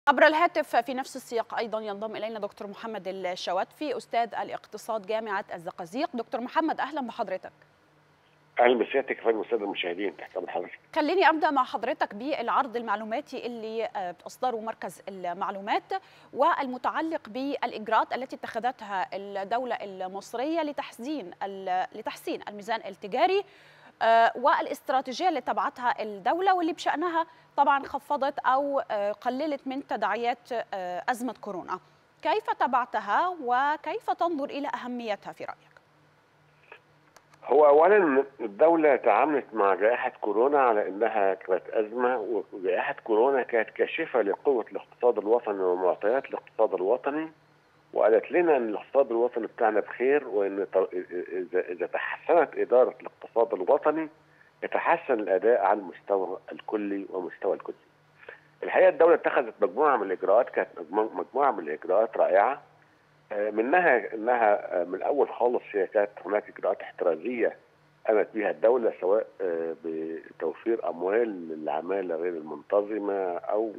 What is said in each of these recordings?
عبر الهاتف في نفس السياق ايضا ينضم الينا دكتور محمد الشواتفي استاذ الاقتصاد جامعه الزقازيق دكتور محمد اهلا بحضرتك اهلا بسيادتك يا فندم الساده المشاهدين تحت امر حضرتك خليني ابدا مع حضرتك بالعرض المعلوماتي اللي اصدره مركز المعلومات والمتعلق بالاجراءات التي اتخذتها الدوله المصريه لتحسين لتحسين الميزان التجاري والاستراتيجيه اللي اتبعتها الدوله واللي بشانها طبعا خفضت او قللت من تداعيات ازمه كورونا. كيف تبعتها وكيف تنظر الى اهميتها في رايك؟ هو اولا الدوله تعاملت مع جائحه كورونا على انها كانت ازمه وجائحه كورونا كانت كاشفه لقوه الاقتصاد الوطني ومعطيات الاقتصاد الوطني وقالت لنا ان الاقتصاد الوطني بتاعنا بخير وان اذا اذا تحسنت اداره الاقتصاد الوطني يتحسن الاداء على المستوى الكلي ومستوى الكلي. الحقيقه الدوله اتخذت مجموعه من الاجراءات كانت مجموعه من الاجراءات رائعه منها انها من الاول خالص هي كانت هناك اجراءات احترازيه قامت بها الدوله سواء بتوفير اموال للعماله غير المنتظمه او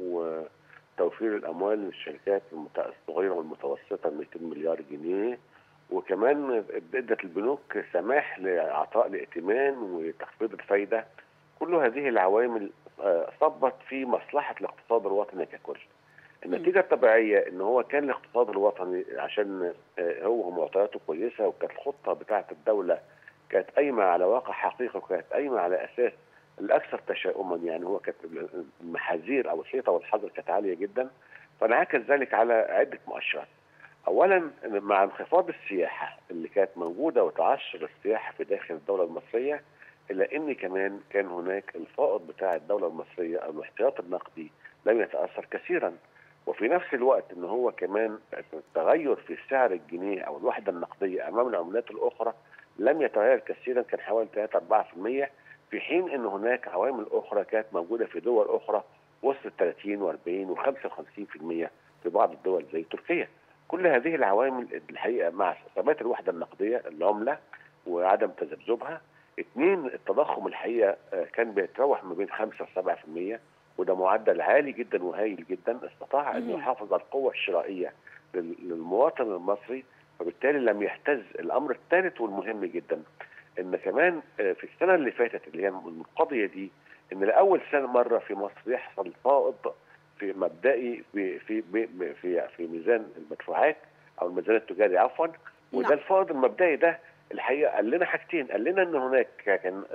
توفير الاموال للشركات الصغيره والمتوسطه 200 مليار جنيه وكمان ادت البنوك سماح لاعطاء الائتمان وتخفيض الفايده كل هذه العوامل صبت في مصلحه الاقتصاد الوطني ككل. النتيجه الطبيعيه ان هو كان الاقتصاد الوطني عشان هو معطياته كويسه وكانت الخطه بتاعه الدوله كانت قايمه على واقع حقيقي وكانت قايمه على اساس الاكثر تشاؤما يعني هو كانت المحاذير او الحيطه والحظر كانت عاليه جدا فانعكس ذلك على عده مؤشرات. اولا مع انخفاض السياحه اللي كانت موجوده وتعشر السياحه في داخل الدوله المصريه الا ان كمان كان هناك الفائض بتاع الدوله المصريه او الاحتياط النقدي لم يتاثر كثيرا وفي نفس الوقت ان هو كمان التغير في سعر الجنيه او الوحده النقديه امام العملات الاخرى لم يتغير كثيرا كان حوالي 3 4% في حين ان هناك عوامل اخرى كانت موجوده في دول اخرى وصلت 30 و40 و55% في بعض الدول زي تركيا. كل هذه العوامل الحقيقه مع ثبات الوحده النقديه العمله وعدم تذبذبها اثنين التضخم الحقيقه كان بيتراوح ما بين 5 و7% وده معدل عالي جدا وهائل جدا استطاع ان يحافظ على القوه الشرائيه للمواطن المصري وبالتالي لم يهتز الامر الثالث والمهم جدا ان كمان في السنه اللي فاتت اللي هي المنقضيه دي ان لاول سنه مره في مصر يحصل فائض في مبدئي في في في في, في ميزان المدفوعات او الميزان التجاري عفوا وده نعم. الفائض المبدئي ده الحقيقه قال لنا حاجتين قال لنا ان هناك كان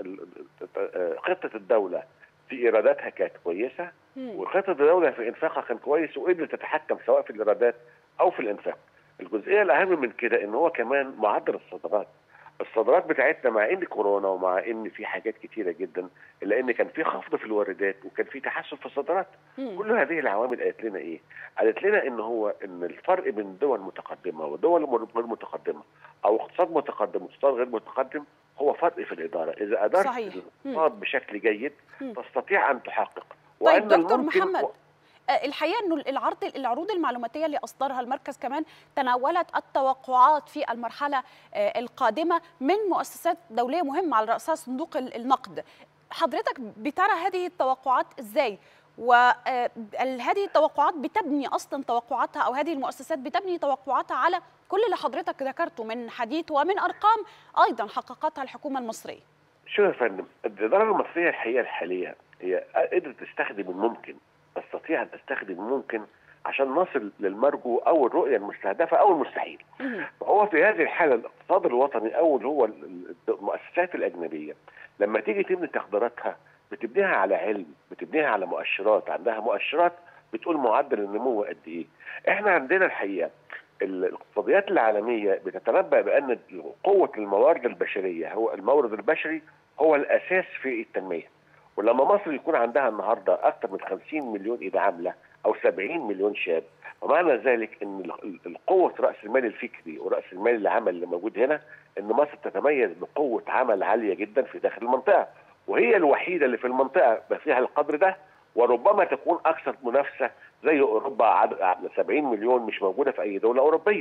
خطه الدوله في ايراداتها كانت كويسه وخطه الدوله في انفاقها كان كويس وقدرت تتحكم سواء في الايرادات او في الانفاق. الجزئيه الاهم من كده ان هو كمان معدل الصادرات الصادرات بتاعتنا مع ان كورونا ومع ان في حاجات كتيره جدا الا ان كان في خفض في الواردات وكان في تحسن في الصادرات كل هذه العوامل قالت لنا ايه؟ قالت لنا ان هو ان الفرق بين دول متقدمه ودول غير متقدمه او اقتصاد متقدم واقتصاد غير متقدم هو فرق في الاداره، اذا ادرت الاقتصاد بشكل جيد تستطيع ان تحقق طيب دكتور محمد و... الحقيقه انه العرض العروض المعلوماتيه اللي اصدرها المركز كمان تناولت التوقعات في المرحله القادمه من مؤسسات دوليه مهمه على راسها صندوق النقد حضرتك بترى هذه التوقعات ازاي وهذه التوقعات بتبني اصلا توقعاتها او هذه المؤسسات بتبني توقعاتها على كل اللي حضرتك ذكرته من حديث ومن ارقام ايضا حققتها الحكومه المصريه شوف يا فندم الاداره المصريه الحقيقه الحاليه هي قدرت تستخدم الممكن تستطيع ان تستخدم الممكن عشان نصل للمرجو او الرؤيه المستهدفه او المستحيل. فهو في هذه الحاله الاقتصاد الوطني او اللي هو المؤسسات الاجنبيه لما تيجي تبني تقديراتها بتبنيها على علم، بتبنيها على مؤشرات، عندها مؤشرات بتقول معدل النمو قد ايه. احنا عندنا الحقيقه الاقتصاديات العالميه بتتنبأ بان قوه الموارد البشريه هو المورد البشري هو الاساس في التنميه. ولما مصر يكون عندها النهارده اكثر من 50 مليون ايد عامله او 70 مليون شاب ومعنى ذلك ان القوه راس المال الفكري وراس المال العمل اللي موجود هنا ان مصر تتميز بقوه عمل عاليه جدا في داخل المنطقه وهي الوحيده اللي في المنطقه فيها القدر ده وربما تكون اكثر منافسه زي اوروبا 70 مليون مش موجوده في اي دوله اوروبيه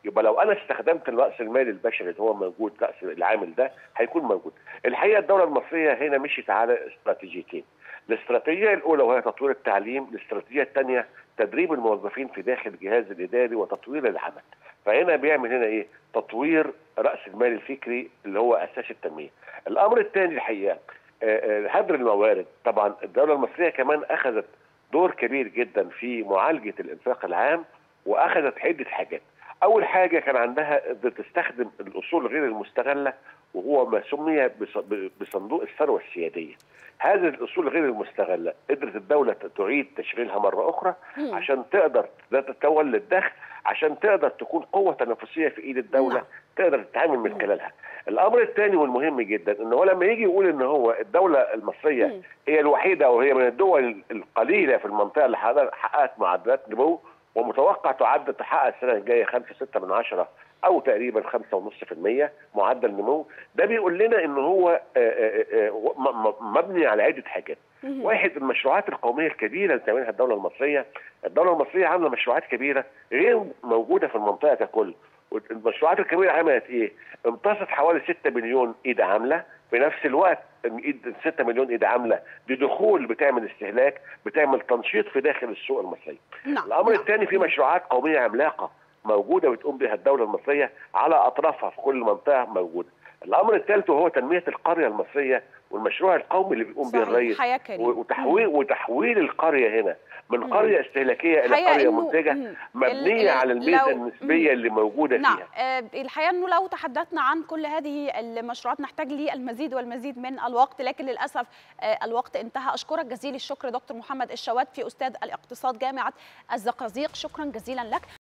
يبقى لو انا استخدمت الراس المالي البشري اللي هو موجود راس العامل ده هيكون موجود الحقيقه الدوله المصريه هنا مشيت على استراتيجيتين الاستراتيجيه الاولى وهي تطوير التعليم الاستراتيجيه الثانيه تدريب الموظفين في داخل الجهاز الاداري وتطوير العمل فهنا بيعمل هنا ايه تطوير راس المال الفكري اللي هو اساس التنميه الامر الثاني الحقيقه هدر الموارد طبعا الدوله المصريه كمان اخذت دور كبير جدا في معالجه الانفاق العام واخذت عده حاجات اول حاجه كان عندها تستخدم الاصول غير المستغله وهو ما سمي بصندوق الثروه السياديه هذه الاصول غير المستغله قدرت الدوله تعيد تشغيلها مره اخرى مم. عشان تقدر تتولد دخل عشان تقدر تكون قوه تنافسيه في ايد الدوله نعم. تقدر تتعامل من خلالها الامر الثاني والمهم جدا ان هو لما يجي يقول ان هو الدوله المصريه مم. هي الوحيده وهي من الدول القليله في المنطقه اللي حققت- حققت معدلات نمو ومتوقع تعد تحقق السنه الجايه 5 6 من عشرة او تقريبا 5.5% معدل نمو ده بيقول لنا ان هو آه، آه، آه، م- م- مبني على عده حاجات مم. واحد المشروعات القوميه الكبيره اللي بتعملها الدوله المصريه الدوله المصريه عامله مشروعات كبيره غير موجوده في المنطقه ككل المشروعات الكبيره عملت ايه امتصت حوالي 6 مليون ايد عامله في نفس الوقت ايد 6 مليون ايد عامله بدخول بتعمل استهلاك بتعمل تنشيط في داخل السوق المصري نعم الامر نعم. الثاني في مشروعات قوميه عملاقه موجوده بتقوم بها الدوله المصريه على اطرافها في كل منطقه موجوده. الامر الثالث وهو تنميه القريه المصريه والمشروع القومي اللي بيقوم به صحيح. الرئيس حياه كريمه وتحويل وتحويل القريه هنا من مم. قريه استهلاكيه الى الحقيقة قريه إنه- منتجه مم. مبنيه ال- على الميزه لو- النسبيه اللي موجوده نعم فيها. آه، الحقيقه انه لو تحدثنا عن كل هذه المشروعات نحتاج للمزيد والمزيد من الوقت لكن للاسف آه، الوقت انتهى اشكرك جزيل الشكر دكتور محمد الشوات في استاذ الاقتصاد جامعه الزقازيق شكرا جزيلا لك